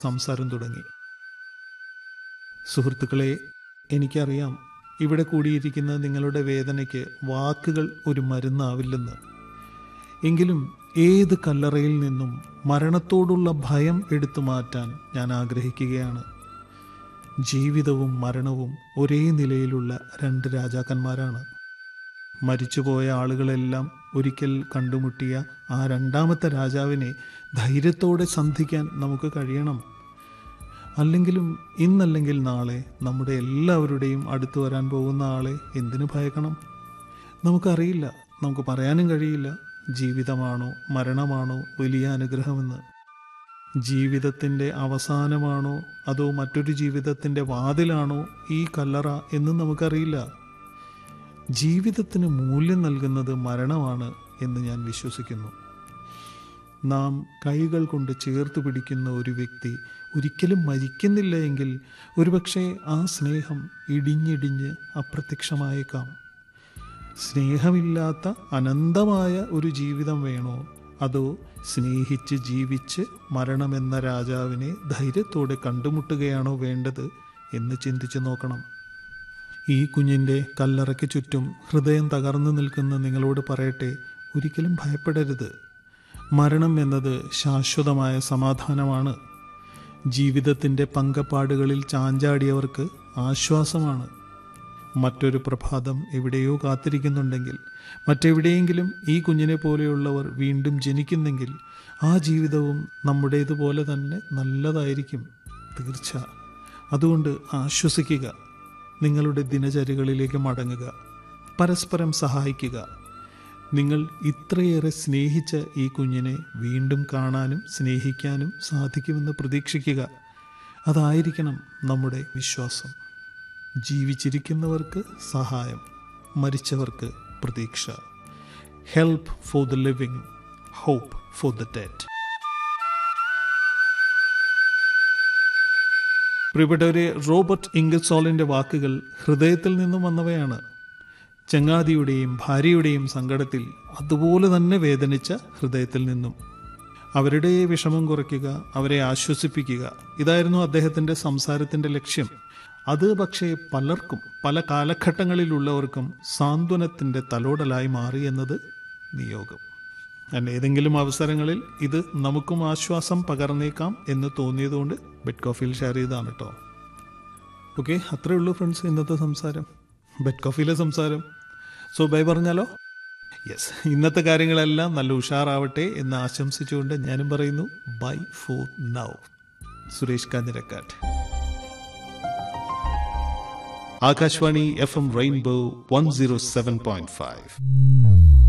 സംസാരം തുടങ്ങി സുഹൃത്തുക്കളെ എനിക്കറിയാം ഇവിടെ കൂടിയിരിക്കുന്ന നിങ്ങളുടെ വേദനയ്ക്ക് വാക്കുകൾ ഒരു മരുന്നാവില്ലെന്ന് എങ്കിലും ഏത് കല്ലറയിൽ നിന്നും മരണത്തോടുള്ള ഭയം എടുത്തു മാറ്റാൻ ഞാൻ ആഗ്രഹിക്കുകയാണ് ജീവിതവും മരണവും ഒരേ നിലയിലുള്ള രണ്ട് രാജാക്കന്മാരാണ് മരിച്ചുപോയ ആളുകളെല്ലാം ഒരിക്കൽ കണ്ടുമുട്ടിയ ആ രണ്ടാമത്തെ രാജാവിനെ ധൈര്യത്തോടെ സന്ധിക്കാൻ നമുക്ക് കഴിയണം അല്ലെങ്കിലും ഇന്നല്ലെങ്കിൽ നാളെ നമ്മുടെ എല്ലാവരുടെയും അടുത്ത് വരാൻ പോകുന്ന ആളെ എന്തിനു ഭയക്കണം നമുക്കറിയില്ല നമുക്ക് പറയാനും കഴിയില്ല ജീവിതമാണോ മരണമാണോ വലിയ അനുഗ്രഹമെന്ന് ജീവിതത്തിൻ്റെ അവസാനമാണോ അതോ മറ്റൊരു ജീവിതത്തിൻ്റെ വാതിലാണോ ഈ കല്ലറ എന്ന് നമുക്കറിയില്ല ജീവിതത്തിന് മൂല്യം നൽകുന്നത് മരണമാണ് എന്ന് ഞാൻ വിശ്വസിക്കുന്നു നാം കൈകൾ കൊണ്ട് ചേർത്ത് പിടിക്കുന്ന ഒരു വ്യക്തി ഒരിക്കലും മരിക്കുന്നില്ല എങ്കിൽ ഒരുപക്ഷെ ആ സ്നേഹം ഇടിഞ്ഞിടിഞ്ഞ് അപ്രത്യക്ഷമായേക്കാം സ്നേഹമില്ലാത്ത അനന്തമായ ഒരു ജീവിതം വേണോ അതോ സ്നേഹിച്ച് ജീവിച്ച് മരണമെന്ന രാജാവിനെ ധൈര്യത്തോടെ കണ്ടുമുട്ടുകയാണോ വേണ്ടത് എന്ന് ചിന്തിച്ചു നോക്കണം ഈ കുഞ്ഞിൻ്റെ കല്ലറയ്ക്ക് ചുറ്റും ഹൃദയം തകർന്നു നിൽക്കുന്ന നിങ്ങളോട് പറയട്ടെ ഒരിക്കലും ഭയപ്പെടരുത് മരണം എന്നത് ശാശ്വതമായ സമാധാനമാണ് ജീവിതത്തിൻ്റെ പങ്കപ്പാടുകളിൽ ചാഞ്ചാടിയവർക്ക് ആശ്വാസമാണ് മറ്റൊരു പ്രഭാതം എവിടെയോ കാത്തിരിക്കുന്നുണ്ടെങ്കിൽ മറ്റെവിടെയെങ്കിലും ഈ കുഞ്ഞിനെ പോലെയുള്ളവർ വീണ്ടും ജനിക്കുന്നെങ്കിൽ ആ ജീവിതവും നമ്മുടേതുപോലെ തന്നെ നല്ലതായിരിക്കും തീർച്ച അതുകൊണ്ട് ആശ്വസിക്കുക നിങ്ങളുടെ ദിനചര്യകളിലേക്ക് മടങ്ങുക പരസ്പരം സഹായിക്കുക നിങ്ങൾ ഇത്രയേറെ സ്നേഹിച്ച ഈ കുഞ്ഞിനെ വീണ്ടും കാണാനും സ്നേഹിക്കാനും സാധിക്കുമെന്ന് പ്രതീക്ഷിക്കുക അതായിരിക്കണം നമ്മുടെ വിശ്വാസം ജീവിച്ചിരിക്കുന്നവർക്ക് സഹായം മരിച്ചവർക്ക് പ്രതീക്ഷ help for the living hope for the dead പ്രിയപ്പെട്ടവരെ റോബർട്ട് ഇംഗസോളിന്റെ വാക്കുകൾ ഹൃദയത്തിൽ നിന്നും വന്നവയാണ് ചങ്ങാതിയുടെയും ഭാര്യയുടെയും സങ്കടത്തിൽ അതുപോലെ തന്നെ വേദനിച്ച ഹൃദയത്തിൽ നിന്നും അവരുടെ വിഷമം കുറയ്ക്കുക അവരെ ആശ്വസിപ്പിക്കുക ഇതായിരുന്നു അദ്ദേഹത്തിന്റെ സംസാരത്തിന്റെ ലക്ഷ്യം അത് പക്ഷേ പലർക്കും പല കാലഘട്ടങ്ങളിലുള്ളവർക്കും സാന്ത്വനത്തിന്റെ തലോടലായി മാറി എന്നത് നിയോഗം ഞാൻ ഏതെങ്കിലും അവസരങ്ങളിൽ ഇത് നമുക്കും ആശ്വാസം പകർന്നേക്കാം എന്ന് തോന്നിയതുകൊണ്ട് ബെഡ് കോഫിയിൽ ഷെയർ ചെയ്താണ് കേട്ടോ ഓക്കെ അത്രേ ഉള്ളൂ ഫ്രണ്ട്സ് ഇന്നത്തെ സംസാരം ബെഡ് കോഫിയിലെ സംസാരം സോ ബൈ പറഞ്ഞാലോ യെസ് ഇന്നത്തെ കാര്യങ്ങളെല്ലാം നല്ല ഉഷാറാവട്ടെ എന്ന് ആശംസിച്ചുകൊണ്ട് ഞാനും പറയുന്നു bye for now Suresh Kanjirakkattu Akashvani F M rainbow one zero seven point five